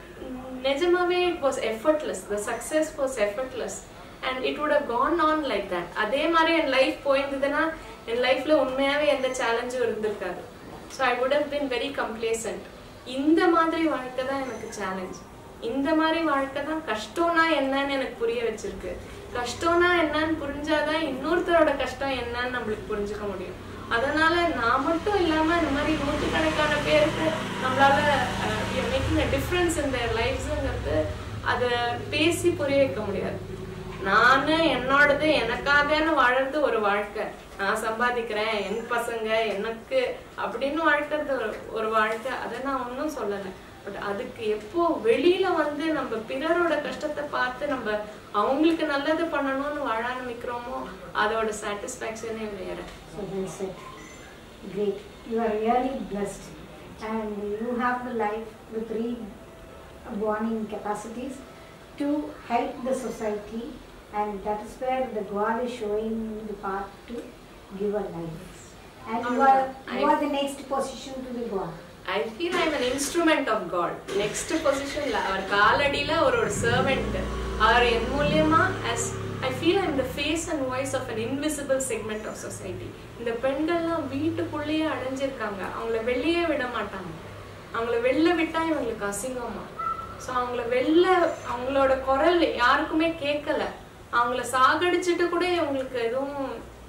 நிஜமாவே it was effortless the success was effortless and it would have gone on like that அதே மாதிரி என் லைஃப் போயிருந்ததுன்னா என் லைஃப்ல உண்மையாவே எந்த சேலஞ்சும் இருந்திருக்காது so I would have been very complacent இந்த மாதிரி வாழ்க்கை தான் எனக்கு சேலஞ்ச் இந்த மாதிரி வாழ்க்கை தான் கஷ்டம்னா என்னன்னு எனக்கு புரிய வச்சிருக்கு கஷ்டம்னா என்னன்னு புரிஞ்சாதான் இன்னொருத்தரோட கஷ்டம் என்னன்னு நம்மளுக்கு புரிஞ்சுக்க முடியும் அதனால நான் மட்டும் இல்லாம இந்த மாதிரி நூற்றுக்கணக்கான பேருக்கு நம்மளால மேக்கிங் அ டிஃப்ரென்ஸ் இந்த லைஃப்ஸுங்கிறது அதை பேசி புரிய வைக்க முடியாது நானு என்னோடது எனக்காகன்னு வாழறது ஒரு வாழ்க்கை நான் சம்பாதிக்கிறேன் என் பசங்க எனக்கு அப்படின்னு வாழ்க்கிறது ஒரு ஒரு வாழ்க்கை அதை நான் ஒன்றும் சொல்லலை பட் அதுக்கு எப்போ வெளியில வந்து நம்ம பிறரோட கஷ்டத்தை பார்த்து நம்ம அவங்களுக்கு நல்லது பண்ணணும்னு வாழ ஆரம்பிக்கிறோமோ அதோட சாட்டிஸ்ஃபேக்ஷனே வேற So well said. Great. You are really blessed. And you have the life with reborning capacities to help the society. And that is where the God is showing the path to give a life. And you are, you are the next position to the God. I feel I'm an instrument of God next பொசிஷன்ல அவர் காலடியில ஒரு ஒரு servant அவர் என் மூலியமா as I feel I'm the face and voice of an invisible segment of society இந்த பெண்கள்லாம் வீட்டுக்குள்ளேயே அடைஞ்சிருக்காங்க அவங்கள வெளியே விட மாட்டாங்க அவங்கள வெளில விட்டா இவங்களுக்கு அசிங்கமா ஸோ அவங்கள வெளில அவங்களோட குரல் யாருக்குமே கேட்கல அவங்கள சாகடிச்சிட்டு கூட இவங்களுக்கு எதுவும்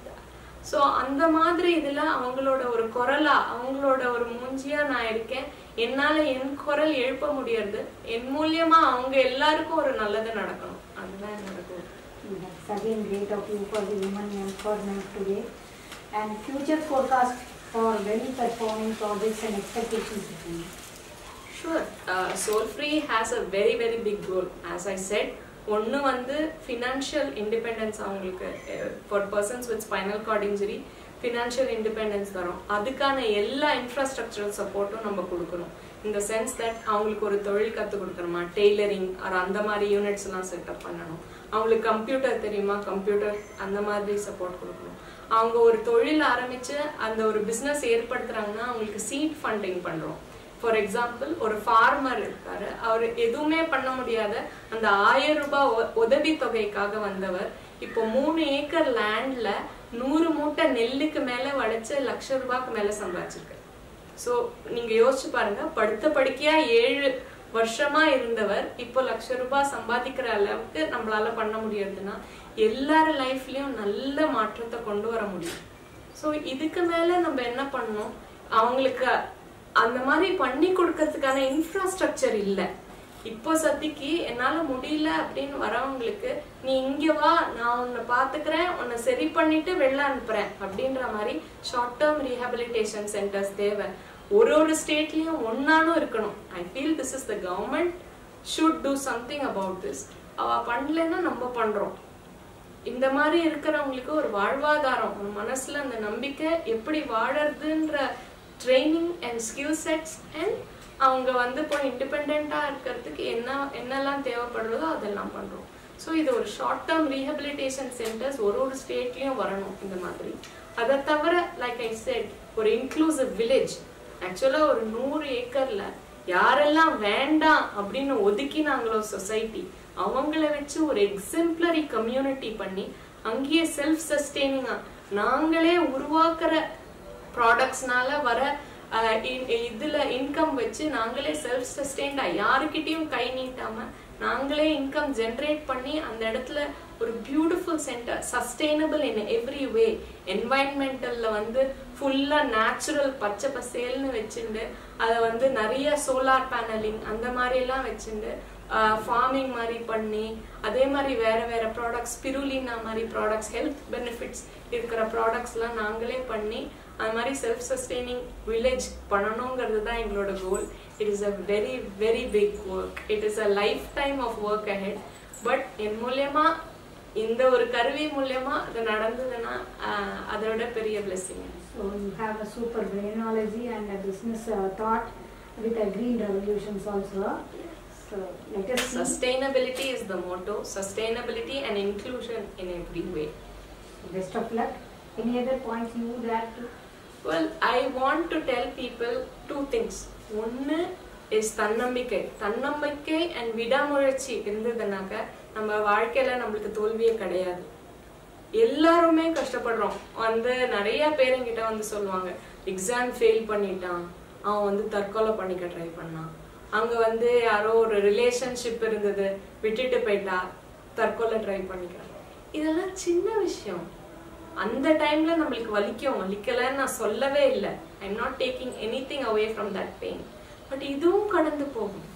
ஸோ அந்த மாதிரி இதுல அவங்களோட ஒரு குரலா அவங்களோட ஒரு மூஞ்சியா நான் இருக்கேன் என்னால என் குரல் எழுப்ப முடியாது என் மூலியமா அவங்க எல்லாருக்கும் ஒரு நல்லது நடக்கணும் அதுதான் என்னோட goal. That's again great of you for the women empowerment today. And future forecast for well performing projects and expectations between you. Sure. Uh, Soul Free has a very very big goal. As I said, ஒன்று வந்து financial independence அவங்களுக்கு for persons with spinal cord injury financial independence தரும் அதுக்கான எல்லா infrastructural சப்போர்ட்டும் நம்ம கொடுக்கணும் இந்த சென்ஸ் தட் அவங்களுக்கு ஒரு தொழில் கற்றுக் கொடுக்கணுமா டெய்லரிங் ஆர் அந்த மாதிரி யூனிட்ஸ் எல்லாம் செட்டப் பண்ணணும் அவங்களுக்கு கம்ப்யூட்டர் தெரியுமா கம்ப்யூட்டர் அந்த மாதிரி சப்போர்ட் கொடுக்கணும் அவங்க ஒரு தொழில் ஆரம்பிச்சு அந்த ஒரு பிஸ்னஸ் ஏற்படுத்துறாங்கன்னா அவங்களுக்கு சீட் ஃபண்டிங் பண்றோம் ஃபார் எக்ஸாம்பிள் ஒரு ஃபார்மர் இருக்காரு அவர் எதுவுமே பண்ண முடியாத அந்த ஆயிரம் ரூபாய் உ- உதவி தொகைக்காக வந்தவர் இப்போ மூணு ஏக்கர் லேண்ட்ல நூறு மூட்டை நெல்லுக்கு மேல வளைச்சு லட்ச ரூபாய்க்கு மேல சம்பாதிச்சிருக்காரு ஸோ நீங்க யோசிச்சு பாருங்க படுத்த படுக்கையா ஏழு வருஷமா இருந்தவர் இப்போ லட்ச ரூபாய் சம்பாதிக்கிற அளவுக்கு நம்மளால பண்ண முடியறதுன்னா எல்லார் லைஃப்லயும் நல்ல மாற்றத்தை கொண்டு வர முடியும் ஸோ இதுக்கு மேல நம்ம என்ன பண்ணணும் அவங்களுக்கு அந்த மாதிரி பண்ணி கொடுக்கறதுக்கான இன்ஃப்ராஸ்ட்ரக்சர் இல்லை இப்போ சத்திக்கு என்னால முடியல அப்படின்னு வரவங்களுக்கு நீ இங்க வா நான் உன்னை பாத்துக்கிறேன் உன்னை சரி பண்ணிட்டு வெளில அனுப்புறேன் அப்படின்ற மாதிரி ஷார்ட் டேர்ம் ரீஹாபிலிட்டேஷன் சென்டர்ஸ் தேவை ஒரு ஒரு ஸ்டேட்லயும் ஒன்னாலும் இருக்கணும் I feel this is the government should do something about this அவ பண்ணலைன்னா நம்ம பண்றோம் இந்த மாதிரி இருக்கிறவங்களுக்கு ஒரு வாழ்வாதாரம் ஒரு மனசுல அந்த நம்பிக்கை எப்படி வாழறதுன்ற ட்ரைனிங் அண்ட் ஸ்கில் செட்ஸ் அண்ட் அவங்க வந்து இப்போ இண்டிபெண்டா இருக்கிறதுக்கு என்ன என்னெல்லாம் தேவைப்படுறதோ அதெல்லாம் பண்றோம் ஸோ இது ஒரு ஷார்ட் டேர்ம் ரீஹபிலிட்டேஷன் சென்டர்ஸ் ஒரு ஒரு ஸ்டேட்லயும் வரணும் இந்த மாதிரி அதை தவிர லைக் ஐ செட் ஒரு இன்க்ளூசிவ் வில்லேஜ் ஆக்சுவலா ஒரு நூறு ஏக்கர்ல யாரெல்லாம் வேண்டாம் அப்படின்னு ஒதுக்கினாங்களோ சொசைட்டி அவங்கள வச்சு ஒரு எக்ஸெம்ப்ளரி கம்யூனிட்டி பண்ணி அங்கேயே செல்ஃப் சஸ்டெய்னிங்கா நாங்களே உருவாக்குற ப்ராடக்ட்ஸ்னால வர அஹ், இ- இதுல இன்கம் வச்சு நாங்களே செல்ஃப் சஸ்டெயின்டா யாருக்கிட்டயும் கை நீட்டாம நாங்களே இன்கம் ஜென்ரேட் பண்ணி அந்த இடத்துல ஒரு beautiful centre sustainable in every way என்வாயன்மெண்டல்ல வந்து ஃபுல்லா நேச்சுரல் பச்சை பசேல்னு வச்சுண்டு அதை வந்து நிறைய சோலார் பேனலிங் அந்த மாதிரி எல்லாம் வச்சுண்டு ஃபார்மிங் மாதிரி பண்ணி அதே மாதிரி வேற வேற ப்ராடக்ட்ஸ் ஸ்பிருலினா மாதிரி ப்ராடக்ட்ஸ் ஹெல்த் பெனிஃபிட்ஸ் இருக்கிற ப்ராடக்ட்ஸ்லாம் நாங்களே பண்ணி அது மாதிரி செல்ஃப் சஸ்டெய்னிங் வில்லேஜ் பண்ணணுங்கிறது தான் எங்களோட goal it is a very very big work it is a life time of work ahead but என் மூலியமா இந்த ஒரு கருவி மூலியமா அது நடந்ததுன்னா ஆஹ், அதோட பெரிய blessing So you have a super brainology and a business uh, thought with a green revolutions also. So let us see. Sustainability is the motto. Sustainability and inclusion in every way. Best of luck. Any other points you would add to? Well I want to tell people two things ஒன்று is தன்னம்பிக்கை தன்னம்பிக்கை and விடாமுயற்சி இருந்ததுனாக்க நம்ம வாழ்க்கையில நம்மளுக்கு தோல்வியே கிடையாது எல்லாருமே கஷ்டப்படுறோம் வந்து நிறைய பேர் என்கிட்ட வந்து சொல்லுவாங்க எக்ஸாம் ஃபெயில் பண்ணிட்டான் அவன் வந்து தற்கொலை பண்ணிக்க ட்ரை பண்ணான் அங்க வந்து யாரோ ஒரு ரிலேஷன்ஷிப் இருந்தது விட்டுட்டு போயிட்டா தற்கொலை ட்ரை பண்ணிக்கிறான் இதெல்லாம் சின்ன விஷயம் அந்த டைம்ல நம்மளுக்கு வலிக்கும் வலிக்கலன்னு நான் சொல்லவே இல்லை I am not taking anything away from that pain but இதுவும் கடந்து போகும்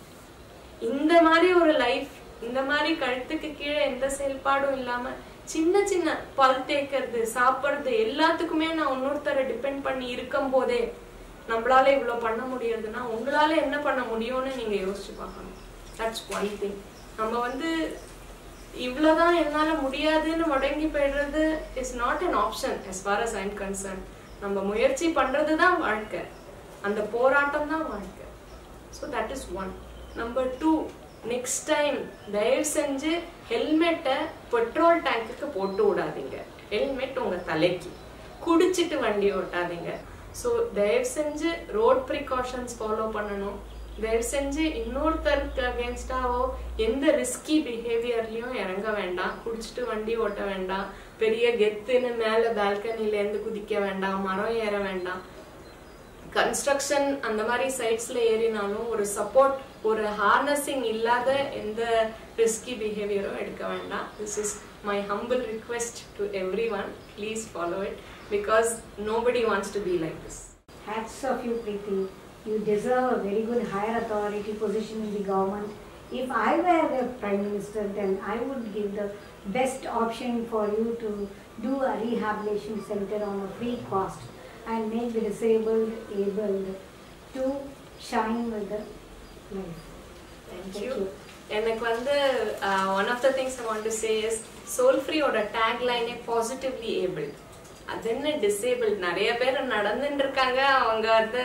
இந்த மாதிரி ஒரு லைஃப் இந்த மாதிரி கழுத்துக்கு கீழே எந்த செயல்பாடும் இல்லாம சின்ன சின்ன பல் தேய்க்கிறது சாப்பிடுறது எல்லாத்துக்குமே நான் இன்னொருத்தரை டிபெண்ட் பண்ணி இருக்கும் போதே நம்மளால இவ்வளவு பண்ண முடியறதுன்னா உங்களால என்ன பண்ண முடியும்னு நீங்க யோசிச்சு பார்க்கணும் தட்ஸ் ஒன் திங் நம்ம வந்து இவ்வளவுதான் என்னால முடியாதுன்னு முடங்கி போயிடுறது is not an option as far as I'm concerned நம்ம முயற்சி பண்றது தான் வாழ்க்கை அந்த போராட்டம் தான் வாழ்க்கை so that is one number two next time தயவு செஞ்சு ஹெல்மெட்டை பெட்ரோல் டேங்க்குக்கு போட்டு விடாதீங்க ஹெல்மெட் உங்க தலைக்கு குடிச்சிட்டு வண்டி ஓட்டாதீங்க ஸோ தயவு செஞ்சு ரோட் ப்ரிகாஷன்ஸ் ஃபாலோ பண்ணணும் தயவு செஞ்சு இன்னொருத்தருக்கு அகேன்ஸ்டாவோ எந்த ரிஸ்கி பிஹேவியர்லயும் இறங்க வேண்டாம் குடிச்சிட்டு வண்டி ஓட்ட வேண்டாம் பெரிய கெத்துன்னு மேல பால்கனில இருந்து குதிக்க வேண்டாம் மரம் ஏற வேண்டாம் கன்ஸ்ட்ரக்ஷன் அந்த மாதிரி சைட்ஸ்ல ஏறினாலும் ஒரு சப்போர்ட் ஒரு ஹார்னஸிங் இல்லாத எந்த ரிஸ்கி பிஹேவியரும் எடுக்க வேண்டாம் this is my humble request to everyone please follow it because nobody wants to be like this Hats off you, Preeti. You deserve a very good higher authority position in the government. If I were the Prime Minister, then I would give the best option for you to do a rehabilitation center on a free cost and make the disabled able to shine with the life. Thank you. எனக்கு வந்து one of the things I want to say is soul ஃப்ரீயோட tag லைனே positively able அது என்ன disable நிறைய பேர் நடந்துட்டு இருக்காங்க அவங்க வந்து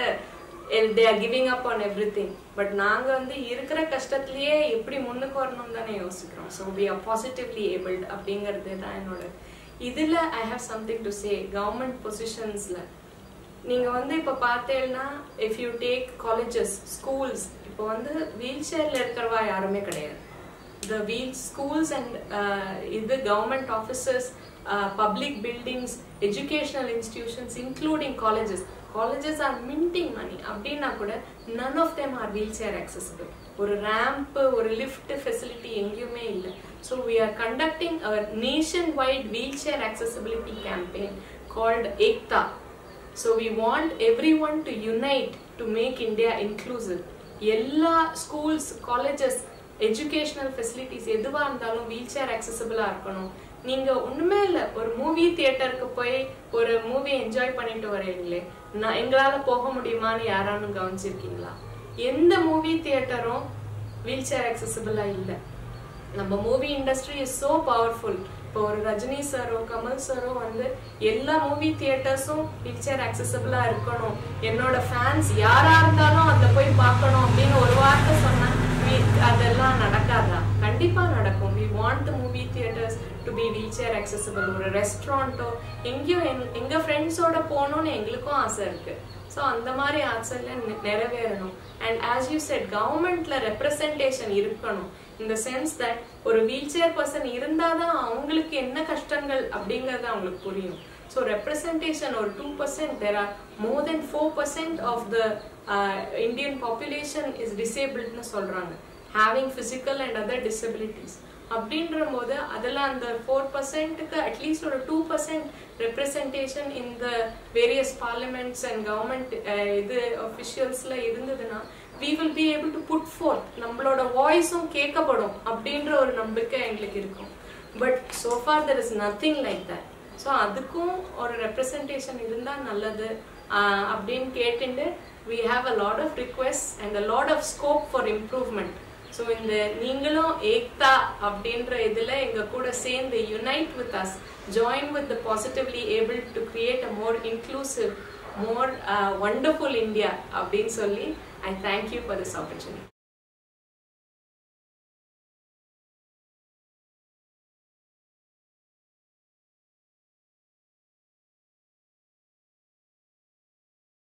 they are giving up on everything but நாங்க வந்து இருக்கிற கஷ்டத்திலேயே எப்படி முன்னுக்கு வரணும் தானே யோசிக்கிறோம் so we are positively abled அப்படிங்கிறது தான் என்னோட இதுல I have something to say government பொசிஷன்ஸ்ல நீங்க வந்து இப்ப பார்த்தேன்னா if you take colleges schools இப்போ வந்து வீல் சேர்ல இருக்கிறவா யாருமே கிடையாது the wheel schools and uh, the government offices, uh, public buildings, educational institutions, including colleges. Colleges are minting money. அப்படின்னா கூட none of them are wheelchair accessible. ஒரு ramp ஒரு லிஃப்ட் ஃபெசிலிட்டி எங்கேயுமே இல்லை so we are conducting a nationwide wheelchair accessibility campaign called ekta so we want everyone to unite to make India inclusive. எல்லா schools colleges educational facilities எதுவா இருந்தாலும் wheel chair அக்சசபிளா இருக்கணும் நீங்க ஒண்ணுமே இல்ல ஒரு மூவி தியேட்டருக்கு போய் ஒரு மூவி என்ஜாய் பண்ணிட்டு வரீங்களே நான் எங்களால போக முடியுமான்னு யாரானும் கவனிச்சிருக்கீங்களா எந்த மூவி தியேட்டரும் வீல் சேர் அக்சசபிளா இல்லை நம்ம movie industry is so powerful இப்போ ஒரு ரஜினி சாரோ கமல் சாரோ வந்து எல்லா மூவி தியேட்டர்ஸும் பிக்சர் அக்சசபிளா இருக்கணும் என்னோட ஃபேன்ஸ் யாரா இருந்தாலும் அதுல போய் பார்க்கணும் அப்படின்னு ஒரு வார்த்தை சொன்னா we- அதெல்லாம் நடக்காதா கண்டிப்பா நடக்கும் we want the movie theatres to be wheelchair accessible ஒரு ரெஸ்டாரண்ட்டோ எங்கேயோ எங்க- எங்க ஃப்ரெண்ட்ஸோட போகணும்னு எங்களுக்கும் ஆசை இருக்கு ஸோ அந்த மாதிரி ஆசைல நெ- நிறைவேறணும் அண்ட் ஆஸ் யூ செட் கவர்மெண்ட்ல ரெப்ரசன்டேஷன் இருக்கணும் இந்த சென்ஸ் தட் ஒரு வீல் சேர் பர்சன் இருந்தாதான் அவங்களுக்கு என்ன கஷ்டங்கள் அப்படிங்கறது அவங்களுக்கு புரியும் ஸோ ரெப்ரசன்டேஷன் ஒரு two percent there are more than four percent of the Indian population is டிசேபிள்ட்னு சொல்றாங்க having physical and other disabilities அப்படின்ற போது அதில் அந்த ஃபோர் பர்சன்ட்டுக்கு அட்லீஸ்ட் ஒரு டூ பர்சன்ட் ரெப்ரசன்டேஷன் இந்த வேரியஸ் பார்லிமெண்ட்ஸ் அண்ட் கவர்மெண்ட் இது அஃபிஷியல்ஸில் இருந்ததுன்னா we will be able to put forth நம்மளோட வாய்ஸும் கேட்கப்படும் அப்படின்ற ஒரு நம்பிக்கை எங்களுக்கு இருக்கும் but so far there is nothing like that so அதுக்கும் ஒரு ரெப்ரசன்டேஷன் இருந்தால் நல்லது ஆஹ் அப்படின்னு கேட்டுட்டு we have a lot of requests and a lot of scope for improvement so இந்த நீங்களும் ஏக்தா அப்படின்ற இதுல எங்க கூட சேர்ந்து unite with us join with the positively able to create a more inclusive more wonderful India அப்படின்னு சொல்லி I thank you for this opportunity